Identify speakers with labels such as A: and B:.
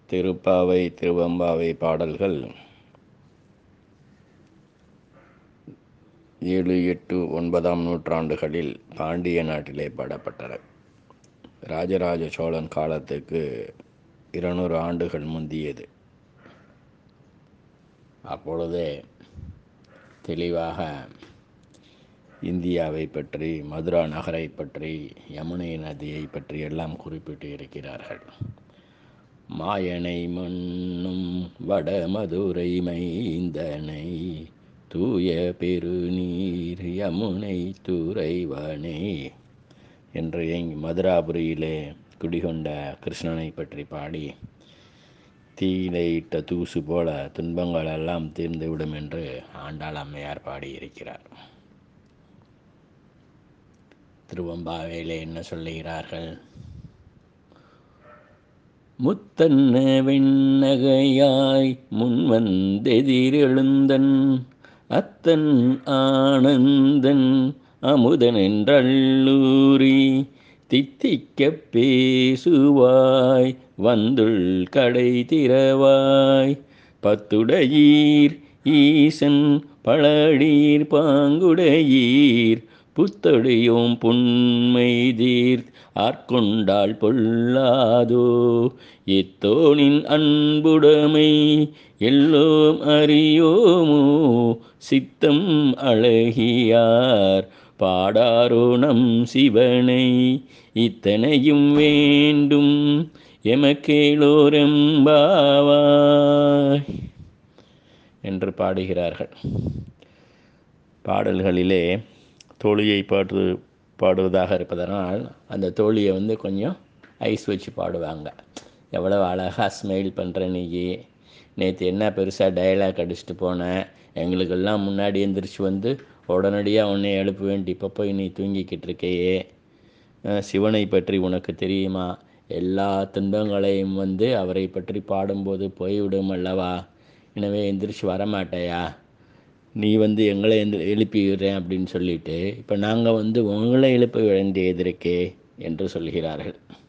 A: திருப்பாவை திருவம்பாவை பாடல்கள் ஏழு எட்டு ஒன்பதாம் நூற்றாண்டுகளில் பாண்டிய நாட்டிலே பாடப்பட்டன ராஜராஜ சோழன் காலத்துக்கு இருநூறு ஆண்டுகள் முந்தியது அப்பொழுதே தெளிவாக இந்தியாவை பற்றி மதுரா நகரை பற்றி யமுனை நதியை பற்றி எல்லாம் குறிப்பிட்டு இருக்கிறார்கள் மாயனை மண்ணும் வடமதுரை மைந்தனை தூய பெருநீர் யமுனை துறைவனே என்று எங் மதுராபுரியிலே குடிகொண்ட கிருஷ்ணனை பற்றி பாடி தீயிலே இட்ட தூசு போல துன்பங்கள் எல்லாம் தீர்ந்துவிடும் என்று ஆண்டாள் அம்மையார் பாடியிருக்கிறார் திருவம்பாவையிலே என்ன சொல்லுகிறார்கள் முத்தன்ன வெண்ணகையாய் முன்வந்தெதிரெழுந்தன் அத்தன் ஆனந்தன் அமுதன் என்றள்ளூரி தித்திக்கப் பேசுவாய் வந்துள் கடை திறவாய் பத்துடையீர் ஈசன் பழடீர் பாங்குடையீர் புத்தொடியோம் புண்மை தீர்த் ஆட்கொண்டாள் பொல்லாதோ எத்தோனின் அன்புடைமை எல்லோம் அறியோமோ சித்தம் அழகியார் பாடாரோ நம் சிவனை இத்தனையும் வேண்டும் எமக்கேளோரெம்பாவாய் என்று பாடுகிறார்கள் பாடல்களிலே தோழியை பாடு பாடுவதாக இருப்பதனால் அந்த தோழியை வந்து கொஞ்சம் ஐஸ் வச்சு பாடுவாங்க எவ்வளோ அழகாக ஸ்மைல் பண்ணுற நீ நேற்று என்ன பெருசாக டயலாக் அடிச்சுட்டு போனேன் எங்களுக்கெல்லாம் முன்னாடி எந்திரிச்சு வந்து உடனடியாக உன்னை எழுப்ப வேண்டி இப்போ போய் நீ தூங்கிக்கிட்டு இருக்கையே சிவனை பற்றி உனக்கு தெரியுமா எல்லா துன்பங்களையும் வந்து அவரை பற்றி பாடும்போது போய்விடும் அல்லவா எனவே எந்திரிச்சு வரமாட்டையா நீ வந்து எங்களை எந்த எழுப்பி விடுறேன் அப்படின்னு சொல்லிட்டு இப்போ நாங்கள் வந்து உங்களை எழுப்ப வேண்டியது இருக்கே என்று சொல்கிறார்கள்